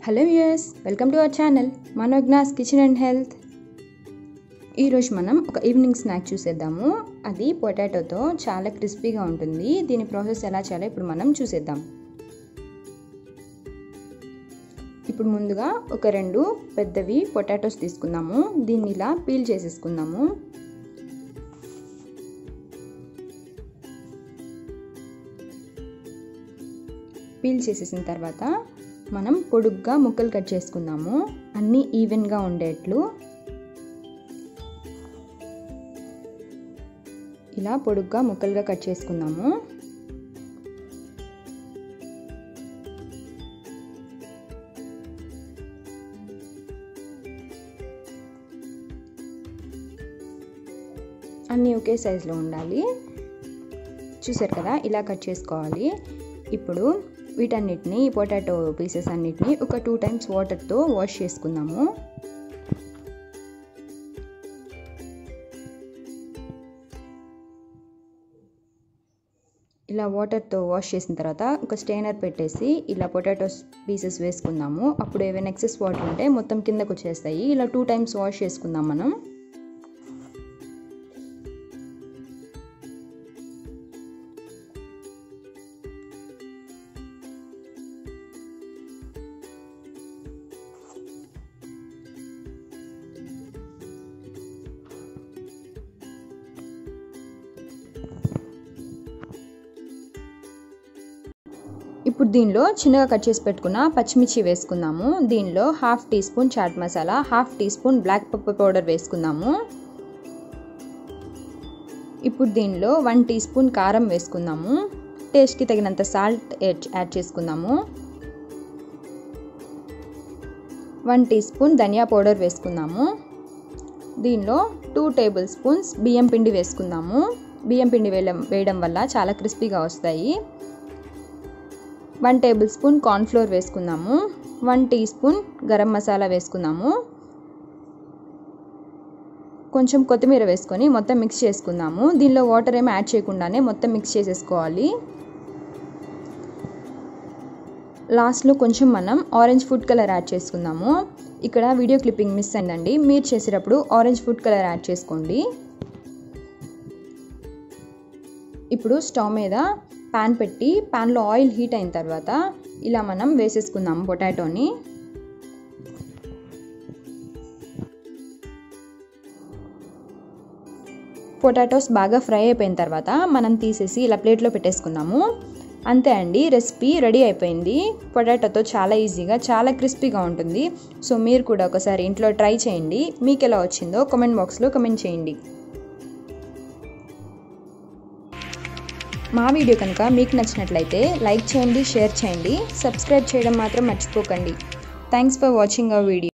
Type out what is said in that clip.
hello viewers welcome to our channel Manognya's kitchen and health ఈరోజు మనం ఒక ఈవినింగ్ స్నాక్ చూసేద్దాము అది పొటాటోతో చాలా క్రిస్పీగా ఉంటుంది దీని ప్రాసెస్ ఎలా చేయాలో ఇప్పుడు మనం చూసేద్దాం ఇప్పుడు ముందుగా ఒక రెండు పెద్దవి పొటాటోస్ తీసుకుందాము దీన్ని ఇలా పీల్ చేసేసుకుందాము పీల్ చేసేసిన తర్వాత మనం పొడుగ్గా ముక్కలు కట్ చేసుకుందాము అన్నీ ఈవెన్గా ఉండేట్లు ఇలా పొడుగ్గా ముక్కలుగా కట్ చేసుకుందాము అన్నీ ఒకే సైజులో ఉండాలి చూసారు కదా ఇలా కట్ చేసుకోవాలి ఇప్పుడు వీటన్నిటిని ఈ పొటాటో పీసెస్ అన్నిటిని ఒక టూ టైమ్స్ వాటర్తో వాష్ చేసుకుందాము ఇలా వాటర్తో వాష్ చేసిన తర్వాత ఒక స్టెయినర్ పెట్టేసి ఇలా పొటాటోస్ పీసెస్ వేసుకుందాము అప్పుడు ఏవైనా ఎక్సెస్ వాటర్ ఉంటే మొత్తం కిందకు వచ్చేస్తాయి ఇలా టూ టైమ్స్ వాష్ చేసుకుందాం మనం ఇప్పుడు దీనిలో చిన్నగా కట్ చేసి పెట్టుకున్న పచ్చిమిర్చి వేసుకుందాము దీనిలో half teaspoon chaat masala half teaspoon black pepper powder వేసుకుందాము ఇప్పుడు దీనిలో వన్ టీ స్పూన్ కారం వేసుకుందాము టేస్ట్కి తగినంత సాల్ట్ యాడ్ చేసుకుందాము వన్ టీ స్పూన్ ధనియా పౌడర్ వేసుకుందాము దీనిలో టూ టేబుల్ స్పూన్స్ బియ్యం పిండి వేసుకుందాము బియ్యం పిండి వేయడం వేయడం వల్ల చాలా క్రిస్పీగా వస్తాయి వన్ టేబుల్ స్పూన్ కార్న్ఫ్లోర్ వేసుకుందాము one teaspoon garam masala వేసుకుందాము కొంచెం కొత్తిమీర వేసుకొని మొత్తం మిక్స్ చేసుకుందాము దీనిలో వాటర్ ఏమి యాడ్ చేయకుండానే మొత్తం మిక్స్ చేసేసుకోవాలి లాస్ట్లో కొంచెం మనం ఆరెంజ్ ఫుడ్ కలర్ యాడ్ చేసుకుందాము ఇక్కడ వీడియో క్లిప్పింగ్ మిస్ అయిందండి మీరు చేసేటప్పుడు ఆరెంజ్ ఫుడ్ కలర్ యాడ్ చేసుకోండి ఇప్పుడు స్టవ్ మీద ప్యాన్ పెట్టి ప్యాన్లో ఆయిల్ హీట్ అయిన తర్వాత ఇలా మనం వేసేసుకుందాం పొటాటోని పొటాటోస్ బాగా ఫ్రై అయిపోయిన తర్వాత మనం తీసేసి ఇలా ప్లేట్లో పెట్టేసుకుందాము అంతే అండి రెసిపీ రెడీ అయిపోయింది పొటాటోతో చాలా ఈజీగా చాలా క్రిస్పీగా ఉంటుంది సో మీరు కూడా ఒకసారి ఇంట్లో ట్రై చేయండి మీకు ఎలా వచ్చిందో కామెంట్ బాక్స్లో కమెంట్ చేయండి మా వీడియో కనుక మీకు నచ్చినట్లయితే లైక్ చేయండి షేర్ చేయండి సబ్స్క్రైబ్ చేయడం మాత్రం మర్చిపోకండి thanks for watching our video